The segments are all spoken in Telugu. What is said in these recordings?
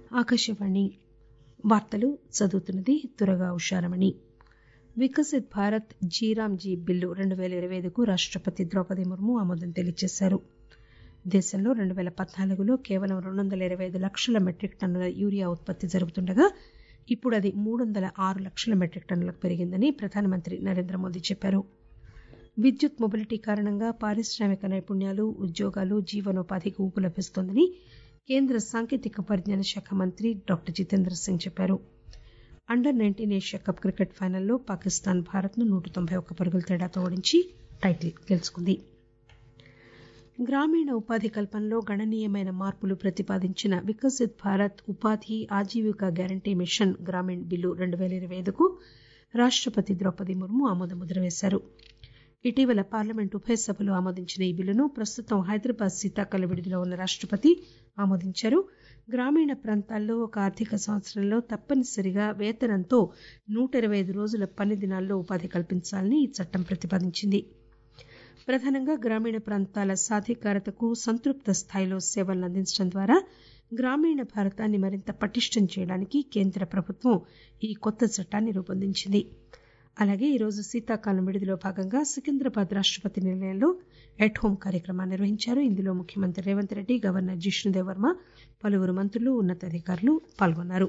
ఆకాశవాణి వార్తలు చదువుతున్నది దురగా ఉషారమణి వికసిత్ భారత్ జీరాంజీ బిల్లు రెండు పేల ఇరవై ఐదుకు రాష్టపతి ద్రౌపది ముర్ము ఆమోదం తెలియజేశారు దేశంలో రెండు పేల పద్నాలుగులో కేవలం రెండు వందల ఇరవై ఐదు లక్షల మెట్రిక్ టన్నుల యూరియా ఉత్పత్తి జరుగుతుండగా ఇప్పుడు అది మూడు వందల ఆరు లక్షల మెట్రిక్ టన్నులకు పెరిగిందని ప్రధానమంత్రి నరేంద్ర మోదీ చెప్పారు విద్యుత్ మొబిలిటీ కారణంగా పారిశ్రామిక నైపుణ్యాలు ఉద్యోగాలు జీవనోపాధికి ఊపు లభిస్తోందని కేంద్ర సాంకేతిక పరిజ్ఞాన శాఖ మంత్రి డాక్టర్ జితేంద్ర సింగ్ చెప్పారు under nineteen Asia cup cricket ఫైనల్లో పాకిస్తాన్ భారత్ ను నూట తొంభై ఒక్క పరుగుల తేడాతో ఓడించి టైటిల్ గెలుచుకుంది గ్రామీణ ఉపాధి కల్పనలో గణనీయమైన మార్పులు ప్రతిపాదించిన వికసిత్ భారత్ ఉపాధి Ajeevika guarantee mission Grameen bill రెండు పేల ఇరవై ఐదుకు రాష్టపతి ద్రౌపది ముర్ము ఆమోద ముద్ర వేశారు ఇటీవల పార్లమెంట్ ఉభయ సభలు ఆమోదించిన ఈ బిల్లును ప్రస్తుతం హైదరాబాద్ శీతాకాల విడిదిలో ఉన్న రాష్టపతి ఆమోదించారు గ్రామీణ ప్రాంతాల్లో ఒక ఆర్థిక సంవత్సరంలో తప్పనిసరిగా వేతనంతో నూట ఇరవై ఐదు రోజుల పని దినాల్లో ఉపాధి కల్పించాలని ఈ చట్టం ప్రతిపాదించింది ప్రధానంగా గ్రామీణ ప్రాంతాల సాధికారతకు సంతృప్త స్థాయిలో సేవలను అందించడం ద్వారా గ్రామీణ భారతాన్ని మరింత పటిష్టం చేయడానికి కేంద్ర ప్రభుత్వం ఈ కొత్త చట్టాన్ని రూపొందించింది అలాగే ఈరోజు శీతాకాలం విడిదిలో భాగంగా సికింద్రాబాద్ రాష్టపతి నిలయంలో ఎట్ హోం కార్యక్రమాన్ని నిర్వహించారు ఇందులో ముఖ్యమంత్రి రేవంత్ రెడ్డి గవర్నర్ జిష్ణుదేవ్ వర్మ పలువురు మంత్రులు ఉన్నతాధికారులు పాల్గొన్నారు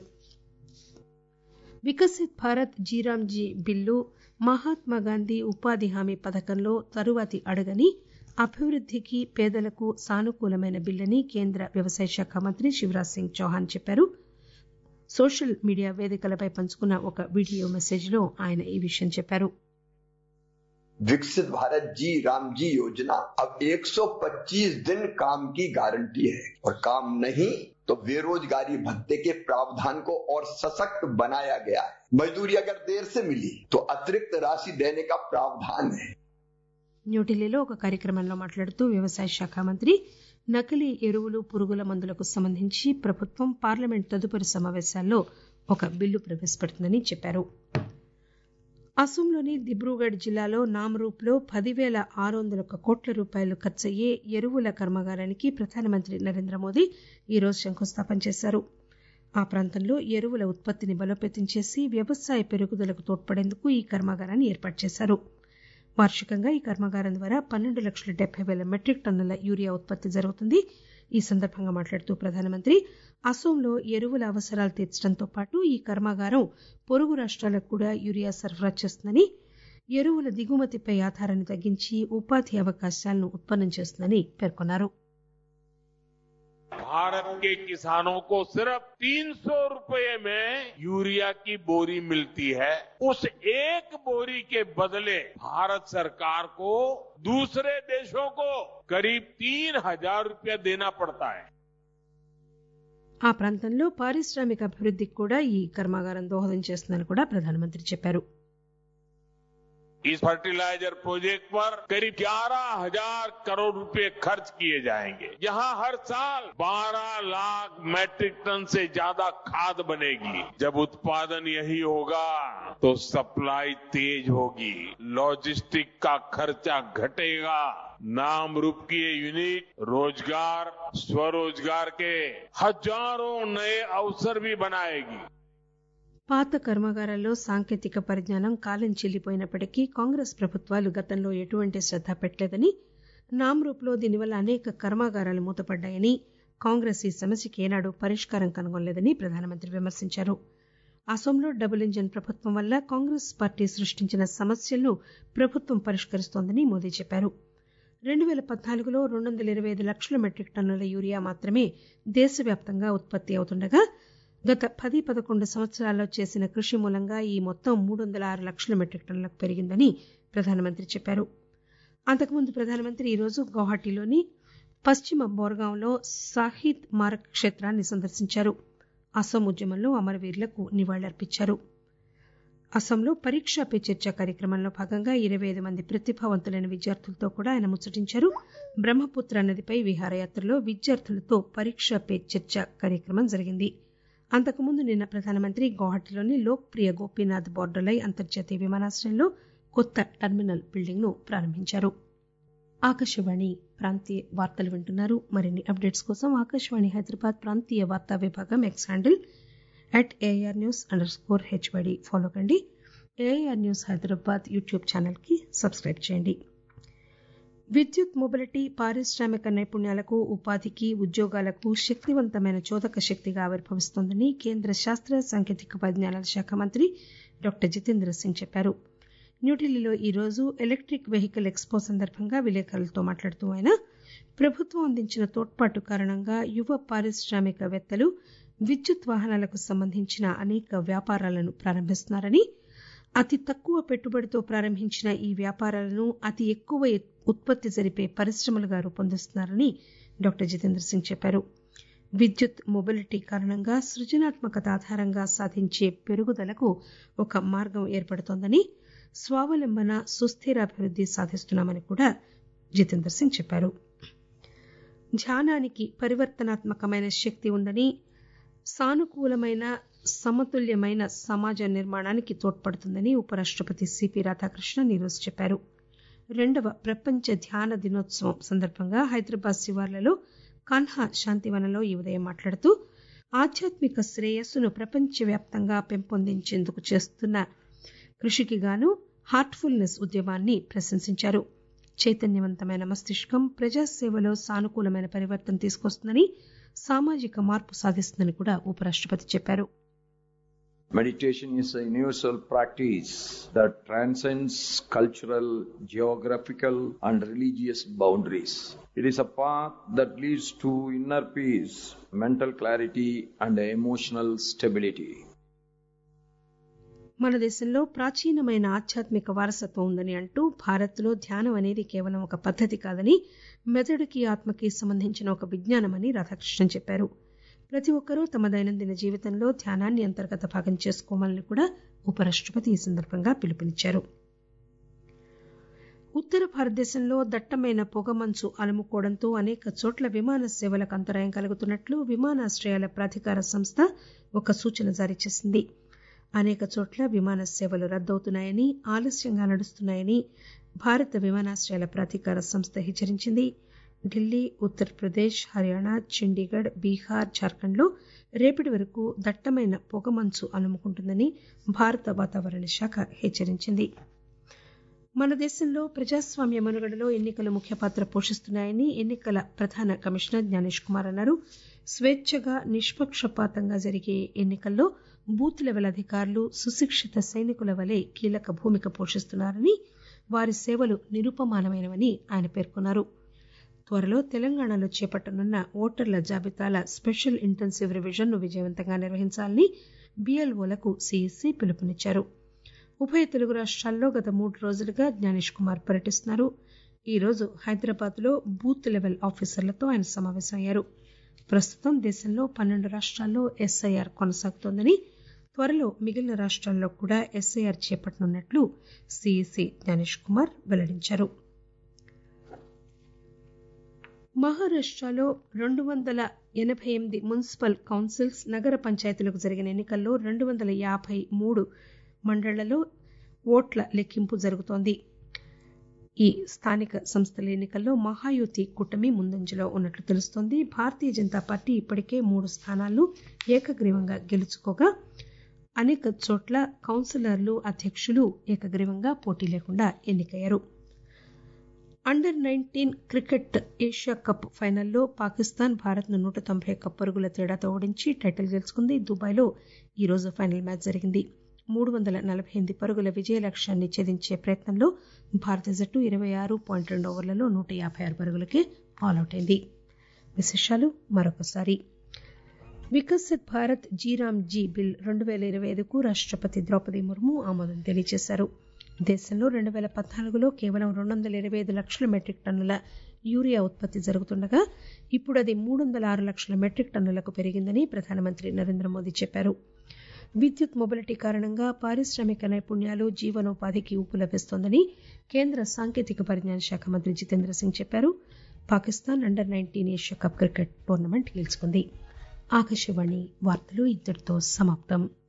వికసిత్ భారత్ జీరాంజీ బిల్లు మహాత్మాగాంధీ ఉపాధి హామీ పథకంలో తరువాతి అడుగని అభివృద్దికి పేదలకు సానుకూలమైన బిల్లని కేంద్ర వ్యవసాయ శాఖ మంత్రి శివరాజ్ సింగ్ చౌహాన్ చెప్పారు సోషల్ మీడియా వేదికలపై పంచుకున్న ఒక వీడియో మెసేజ్ లో ఆయన ఈ విషయం చెప్పారు विकसित भारत जी राम जी योजना अब 125 दिन काम की गारंटी है और काम नहीं तो बेरोजगारी भत्ते के प्रावधान को और सशक्त बनाया गया है मजदूरी अगर देर से मिली तो अतिरिक्त राशि देने का प्रावधान है న్యూఢిల్లీలో ఒక కార్యక్రమంలో మాట్లాడుతూ వ్యవసాయ శాఖ మంత్రి నకిలీ ఎరువులు పురుగుల మందులకు సంబంధించి ప్రభుత్వం పార్లమెంట్ తదుపరి సమావేశాల్లో ఒక బిల్లు ప్రవేశపెడుతుందని చెప్పారు అసోంలోని దిబ్రూగఢ్ జిల్లాలో నామ్రూప్లో పదివేల ఆరు వందల ఒక్క కోట్ల రూపాయలు ఖర్చయ్యే ఎరువుల కర్మాగారానికి ప్రధానమంత్రి నరేంద్ర మోదీ ఈరోజు శంకుస్థాపన చేశారు ఆ ప్రాంతంలో ఎరువుల ఉత్పత్తిని బలోపేతం చేసి వ్యవసాయ పెరుగుదలకు తోడ్పడేందుకు ఈ కర్మాగారాన్ని ఏర్పాటు చేశారు వార్షికంగా ఈ కర్మాగారం ద్వారా పన్నెండు లక్షల డెబ్బై పేల మెట్రిక్ టన్నుల యూరియా ఉత్పత్తి జరుగుతుంది ఈ సందర్భంగా మాట్లాడుతూ ప్రధానమంత్రి అసోంలో ఎరువుల అవసరాలు తీర్చడంతో పాటు ఈ కర్మాగారం పొరుగు రాష్ట్రాలకు కూడా యూరియా సరఫరా చేస్తుందని ఎరువుల దిగుమతిపై ఆధారాన్ని తగ్గించి ఉపాధి అవకాశాలను ఉత్పన్నం చేస్తుందని పేర్కొన్నారు भारत के किसानों को सिर्फ 300 रुपए में यूरिया की बोरी मिलती है उस एक बोरी के बदले भारत सरकार को दूसरे देशों को करीब तीन हजार रुपया देना पड़ता है ఆ ప్రాంతంలో పారిశ్రామిక అభివృద్ధికి కూడా ఈ కర్మాగారం దోహదం చేస్తుందని కూడా ప్రధానమంత్రి చెప్పారు इस फर्टिलाइजर प्रोजेक्ट पर करीब ग्यारह हजार करोड़ रुपए खर्च किए जाएंगे यहाँ हर साल 12 लाख मैट्रिक टन से ज्यादा खाद बनेगी जब उत्पादन यही होगा तो सप्लाई तेज होगी लॉजिस्टिक का खर्चा घटेगा नाम रूप की ये यूनिट रोजगार स्वरोजगार के हजारों नए अवसर भी बनाएगी పాత కర్మాగారాల్లో సాంకేతిక పరిజ్ఞానం కాలం చెల్లిపోయినప్పటికీ కాంగ్రెస్ ప్రభుత్వాలు గతంలో ఎటువంటి శ్రద్ద పెట్టలేదని నామ్రూప్లో దీనివల్ల అనేక కర్మాగారాలు మూతపడ్డాయని కాంగ్రెస్ ఈ సమస్యకి ఏనాడు పరిష్కారం కనుగొనలేదని ప్రధానమంత్రి విమర్శించారు అసోంలో డబుల్ ఇంజన్ ప్రభుత్వం వల్ల కాంగ్రెస్ పార్టీ సృష్టించిన సమస్యలను ప్రభుత్వం పరిష్కరిస్తోందని మోదీ చెప్పారు రెండు పేల పద్నాలుగులో రెండు వందల ఇరవై ఐదు లక్షల మెట్రిక్ టన్నుల యూరియా మాత్రమే దేశవ్యాప్తంగా ఉత్పత్తి అవుతుండగా గత పది పదకొండు సంవత్సరాల్లో చేసిన కృషి మూలంగా ఈ మొత్తం మూడు వందల ఆరు లక్షల మెట్రిక్ టన్నులకు పెరిగిందని ప్రధానమంత్రి చెప్పారు అంతకుముందు ప్రధానమంత్రి ఈరోజు గౌహాటీలోని పశ్చిమ బోర్గాంలో సాహిద్ మారక్ క్షేత్రాన్ని సందర్శించారు అస్సాం ఉద్యమంలో అమరవీరులకు నివాళులర్పించారు అస్సాంలో పరీక్షా పే చర్చ కార్యక్రమంలో భాగంగా ఇరవై ఐదు మంది ప్రతిభావంతులైన విద్యార్థులతో కూడా ఆయన ముచ్చటించారు బ్రహ్మపుత్ర నదిపై విహారయాత్రలో విద్యార్థులతో పరీక్షా పే చర్చ కార్యక్రమం జరిగింది అంతకుముందు నిన్న ప్రధానమంత్రి గౌహటిలోని లోక్ ప్రియ గోపీనాథ్ బోర్డలై అంతర్జాతీయ విమానాశ్రయంలో కొత్త టెర్మినల్ బిల్డింగ్ ను ప్రారంభించారు ఆకాశవాణి ప్రాంతీయ వార్తలు వింటున్నారు మరిన్ని అప్డేట్స్ కోసం ఆకాశవాణి హైదరాబాద్ ప్రాంతీయ వార్తా విభాగం X handle at AR news underscore HYD follow కండి ఏఆర్ న్యూస్ హైదరాబాద్ యూట్యూబ్ ఛానల్కి సబ్స్క్రైబ్ చేయండి విద్యుత్ మొబిలిటీ పారిశ్రామిక నైపుణ్యాలకు ఉపాధికి ఉద్యోగాలకు శక్తివంతమైన చోదక శక్తిగా ఆవిర్భవిస్తోందని కేంద్ర శాస్త్ర సాంకేతిక పరిజ్ఞానాల శాఖ మంత్రి డాక్టర్ జితేంద్ర సింగ్ చెప్పారు న్యూఢిల్లీలో ఈరోజు ఎలక్ట్రిక్ వెహికల్ ఎక్స్పో సందర్భంగా విలేకరులతో మాట్లాడుతూ ఆయన ప్రభుత్వం అందించిన తోడ్పాటు కారణంగా యువ పారిశ్రామికవేత్తలు విద్యుత్ వాహనాలకు సంబంధించిన అనేక వ్యాపారాలను ప్రారంభిస్తున్నారని అతి తక్కువ పెట్టుబడితో ప్రారంభించిన ఈ వ్యాపారాలను అతి ఎక్కువ ఉత్పత్తి జరిపే పరిశ్రమలుగా రూపొందిస్తున్నారని డాక్టర్ జితేంద్ర సింగ్ చెప్పారు విద్యుత్ మొబిలిటీ కారణంగా సృజనాత్మకత ఆధారంగా సాధించే పెరుగుదలకు ఒక మార్గం ఏర్పడుతోందని స్వావలంబన సుస్థిరాభివృద్ది సాధిస్తున్నామని కూడా జితేందర్ సింగ్ చెప్పారు ధ్యానానికి పరివర్తనాత్మకమైన శక్తి ఉందని సానుకూలమైన సమతుల్యమైన సమాజ నిర్మాణానికి తోడ్పడుతుందని ఉపరాష్టపతి సిపి రాధాకృష్ణన్ ఈరోజు చెప్పారు రెండవ ప్రపంచ ధ్యాన దినోత్సవం సందర్భంగా హైదరాబాద్ శివార్లలో కన్హా శాంతివనంలో ఈ ఉదయం మాట్లాడుతూ ఆధ్యాత్మిక శ్రేయస్సును ప్రపంచవ్యాప్తంగా పెంపొందించేందుకు చేస్తున్న కృషికి గాను హార్ట్ఫుల్నెస్ ఉద్యమాన్ని ప్రశంసించారు చైతన్యవంతమైన మస్తిష్కం ప్రజాసేవలో సానుకూలమైన పరివర్తన తీసుకొస్తుందని సామాజిక మార్పు సాధిస్తుందని కూడా ఉపరాష్టపతి చెప్పారు Meditation is a universal practice that transcends cultural, geographical, and religious boundaries. It is a path that leads to inner peace, mental clarity, and emotional stability. మన దేశంలో ప్రాచీనమైన ఆధ్యాత్మిక వారసత్వం ఉందని అంటూ భారత్లో ధ్యానం అనేది కేవలం ఒక పద్ధతి కాదని మెదడుకి ఆత్మకి సంబంధించిన ఒక విజ్ఞానమని రాధాకృష్ణన్ చెప్పారు ప్రతి ఒక్కరూ తమ దైనందిన జీవితంలో ధ్యానాన్ని అంతర్గత భాగం చేసుకోవాలని కూడా ఉపరాష్టపతి ఈ సందర్భంగా పిలుపునిచ్చారు ఉత్తర భారతదేశంలో దట్టమైన పొగమంచు అలుముకోవడంతో అనేక చోట్ల విమాన సేవలకు అంతరాయం కలుగుతున్నట్లు విమానాశ్రయాల ప్రాధికార సంస్థ ఒక సూచన జారీ చేసింది అనేక చోట్ల విమాన సేవలు రద్దవుతున్నాయని ఆలస్యంగా నడుస్తున్నాయని భారత విమానాశ్రయాల ప్రాధికార సంస్థ హెచ్చరించింది ఢిల్లీ ఉత్తరప్రదేశ్ హర్యానా చండీగఢ్ బీహార్ జార్ఖండ్లో రేపటి వరకు దట్టమైన పొగమంచు అలుముకుంటుందని భారత వాతావరణ శాఖ హెచ్చరించింది మన దేశంలో ప్రజాస్వామ్య మనుగడలో ఎన్నికలు ముఖ్య పాత్ర పోషిస్తున్నాయని ఎన్నికల ప్రధాన కమిషనర్ జ్ఞానేష్ కుమార్ అన్నారు స్వేచ్ఛగా నిష్పక్షపాతంగా జరిగే ఎన్నికల్లో బూత్ లెవెల్ అధికారులు సుశిక్షిత సైనికుల వలె కీలక భూమిక పోషిస్తున్నారని వారి సేవలు నిరుపమానమైనవని ఆయన పేర్కొన్నారు త్వరలో తెలంగాణలో చేపట్టనున్న ఓటర్ల జాబితాల స్పెషల్ ఇంటెన్సివ్ రివిజన్ ను విజయవంతంగా నిర్వహించాలని బీఎల్ఓలకు సీఈసీ పిలుపునిచ్చారు ఉభయ తెలుగు రాష్ట్రాల్లో గత మూడు రోజులుగా జ్ఞానేష్ కుమార్ పర్యటిస్తున్నారు ఈ రోజు హైదరాబాద్ లో బూత్ లెవెల్ ఆఫీసర్లతో ఆయన సమావేశమయ్యారు ప్రస్తుతం దేశంలో పన్నెండు రాష్ట్రాల్లో ఎస్ఐఆర్ కొనసాగుతోందని త్వరలో మిగిలిన రాష్ట్రాల్లో కూడా ఎస్ఐఆర్ చేపట్టనున్నట్లు సీఈసీ జ్ఞానేష్ కుమార్ వెల్లడించారు మహారాష్టలో రెండు వందల ఎనభై ఎనిమిది మున్సిపల్ కౌన్సిల్స్ నగర పంచాయతీలకు జరిగిన ఎన్నికల్లో రెండు వందల యాభై మూడు మండళ్లలో ఓట్ల లెక్కింపు జరుగుతోంది ఈ స్థానిక సంస్థల ఎన్నికల్లో మహాయుతి కూటమి ముందంజలో ఉన్నట్లు తెలుస్తోంది భారతీయ జనతా పార్టీ ఇప్పటికే మూడు స్థానాలను ఏకగ్రీవంగా గెలుచుకోగా అనేక చోట్ల కౌన్సిలర్లు అధ్యక్షులు ఏకగ్రీవంగా పోటీ లేకుండా ఎన్నికయ్యారు under nineteen cricket Asia cup ఫైనల్లో పాకిస్తాన్ భారత్ ను నూట తొంభై ఒక్క పరుగుల తేడాతో ఓడించి టైటిల్ గెలుచుకుంది దుబాయ్లో ఈ రోజు ఫైనల్ మ్యాచ్ జరిగింది మూడు వందల నలభై ఎనిమిది పరుగుల విజయ లక్ష్యాన్ని ఛేదించే ప్రయత్నంలో భారత జట్టు ఇరవై ఆరు పాయింట్ రెండు ఓవర్లలో నూట యాభై ఆరు పరుగులకే ఆల్అౌట్ అయింది విశేషాలు మరొకసారి వికసిత్ భారత్ జీరామ్ జీ బిల్ రెండు వేల ఇరవై ఐదుకు రాష్టపతి ద్రౌపది ముర్ము ఆమోదం తెలియజేశారు దేశంలో రెండు వేల పద్నాలుగులో కేవలం రెండు వందల ఇరవై ఐదు లక్షల మెట్రిక్ టన్నుల యూరియా ఉత్పత్తి జరుగుతుండగా ఇప్పుడు అది మూడు వందల ఆరు లక్షల మెట్రిక్ టన్నులకు పెరిగిందని ప్రధానమంత్రి నరేంద్ర మోదీ చెప్పారు విద్యుత్ మొబిలిటీ కారణంగా పారిశ్రామిక నైపుణ్యాలు జీవనోపాధికి ఊపు లభిస్తోందని కేంద్ర సాంకేతిక పరిజ్ఞాన శాఖ మంత్రి జితేంద్ర సింగ్ చెప్పారు Pakistan under nineteen Asia cup cricket tournament గెలుచుకుంది ఆకాశవాణి వార్తలు ఇంతటితో సమాప్తం